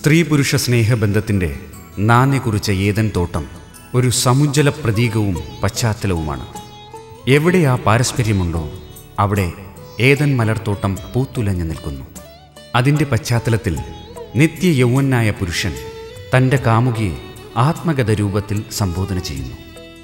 സ്ത്രീ പുരുഷ സ്നേഹബന്ധത്തിൻ്റെ നാന്യകുറിച്ച ഏതൻ തോട്ടം ഒരു സമുജ്ജല പ്രതീകവും പശ്ചാത്തലവുമാണ് എവിടെ ആ പാരസ്പര്യമുണ്ടോ അവിടെ ഏതൻ മലർത്തോട്ടം പൂത്തുലഞ്ഞു നിൽക്കുന്നു അതിൻ്റെ പശ്ചാത്തലത്തിൽ നിത്യ യൗവനായ പുരുഷൻ തൻ്റെ കാമുകിയെ ആത്മഗത രൂപത്തിൽ സംബോധന ചെയ്യുന്നു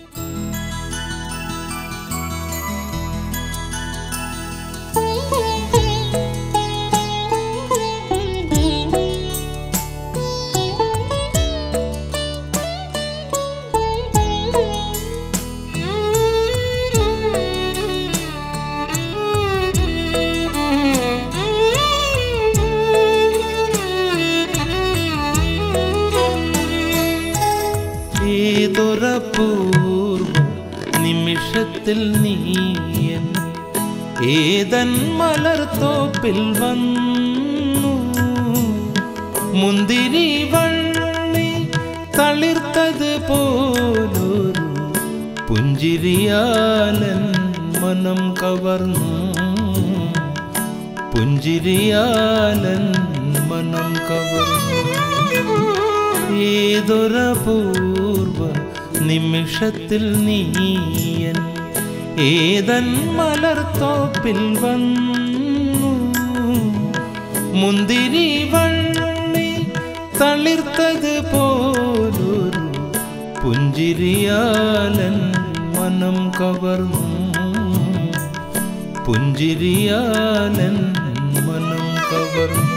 ഏതൊരപൂർവ നിമിഷത്തിൽ നീയൻ ഏതൻ മലർത്തോപ്പിൽ വന്നു മുന്തിരി വള്ളി തളിർത്തത് പോലൊരു പുഞ്ചിരിയാലൻ മനം കവർന്നു പുഞ്ചിരിയാലൻ മനം കവർന്നു ഏതൊരപൂർവ നിമിഷത്തിൽ നീയൻ ഏതൻ മലർത്തോപ്പിൽ വന്നു മുന്തിരി വള്ളി തളിർത്തത് പോലൊരു പുഞ്ചിരിയാലൻ മനം കവർന്നു പുഞ്ചിരിയാലൻ മനം കവർന്നു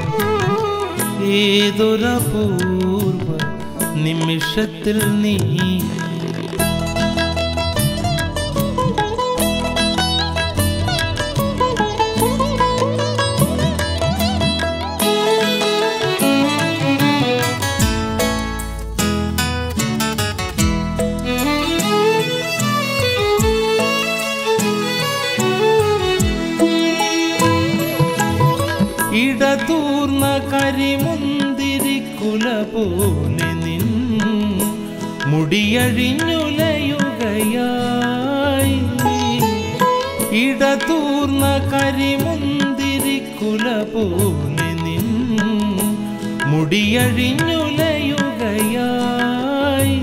ഏതൊരപൂർവ നിമിഷത്തിൽ നീ ഇടതൂർന്ന കരിമുന്തിരിക്കുല പോലെ നിൻ മുടിയഴിഞ്ഞുലയുകയായി ഇടതൂർന്ന കരിമുന്തിരിക്കുല പോലെ നിൻ മുടിയഴിഞ്ഞുലയുകയായി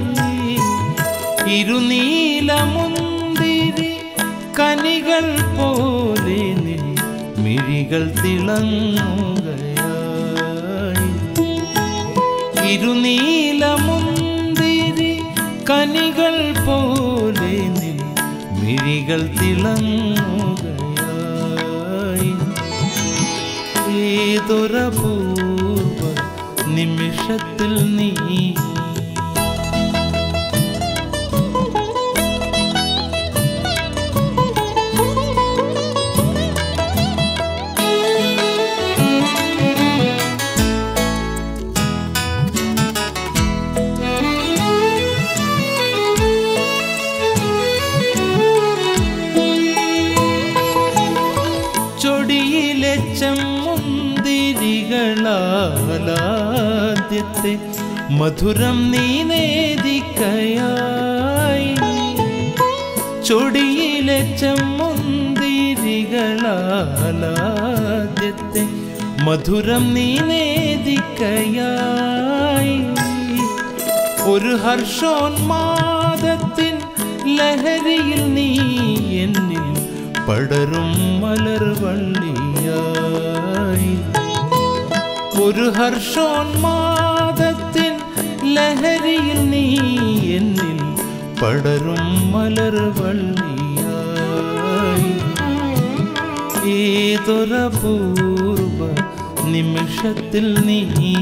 ഇരുനീലമുന്തിരി കനികൾ പോലെ നിൻ മിഴികൾ തിളങ്ങുകയായി ഇരുനീലമുന്തിരി കനികൾ പോലെ നിൻ മിഴികൾ തിളങ്ങുകയായി ഏതൊരപൂർവ നിമിഷത്തിൽ നീ ചൊടിയിലെ ചെമ്മുന്തിരികളാദ്യത്തെ മധുരം നീ നേദിക്കയായി ചൊടിയിലെ ചെമ്മുന്തിരികളാദ്യത്തെ മധുരം നീ നേദിക്കയായി ഒരു ഹർഷോന്മാദത്തിൻ ലഹരിയിൽ നീ എന്നിൽ പടരും മലർവള്ളിയായി ഒരു ഹർഷോന്മാദത്തിൻ ലഹരിയിൽ നീ എന്നിൽ പടരും മലർവള്ളിയായി ഏതൊരപൂർവ നിമിഷത്തിൽ നീ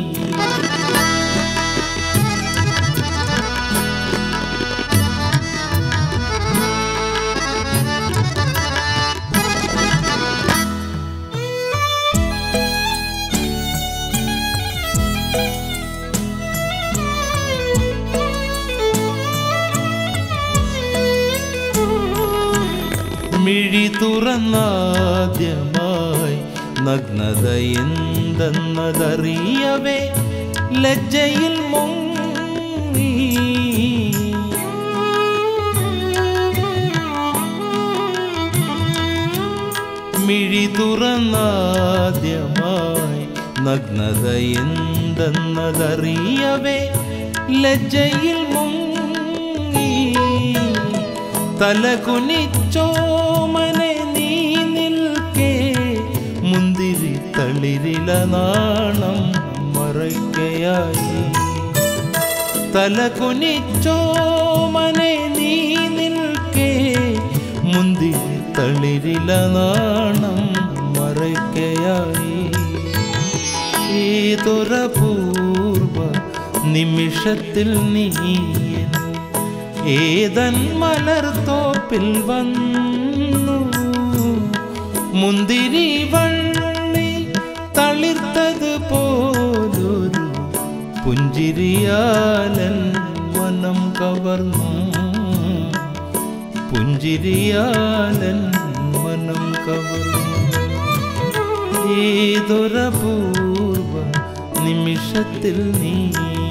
മിഴി തുറന്നാദ്യമായി നഗ്നത എന്തെന്നതറിയവേ ലജ്ജയിൽ മുങ്ങി മിഴി തുറന്നാദ്യമായി നഗ്നത എന്തെന്നതറിയവേ ലജ്ജയിൽ മുങ്ങി തലകുനിച്ചോമനെ നീ നിൽക്കേ മുന്തിരി തളിരില നാണം മറയ്ക്കയായി തലകുനിച്ചോമനെ നീ നിൽക്കേ മുന്തിരി തളിരില നാണം മറയ്ക്കയായി ഏതൊരപൂർവ നിമിഷത്തിൽ നീ ഏതൻ മലർത്തോപ്പിൽ വന്നു മുന്തിരി വള്ളി തളിർത്തത് പോലൊരു പുഞ്ചിരിയാലൻ മനം കവർന്നു പുഞ്ചിരിയാലൻ മനം കവർന്നു ഏതൊരപൂർവ നിമിഷത്തിൽ നീ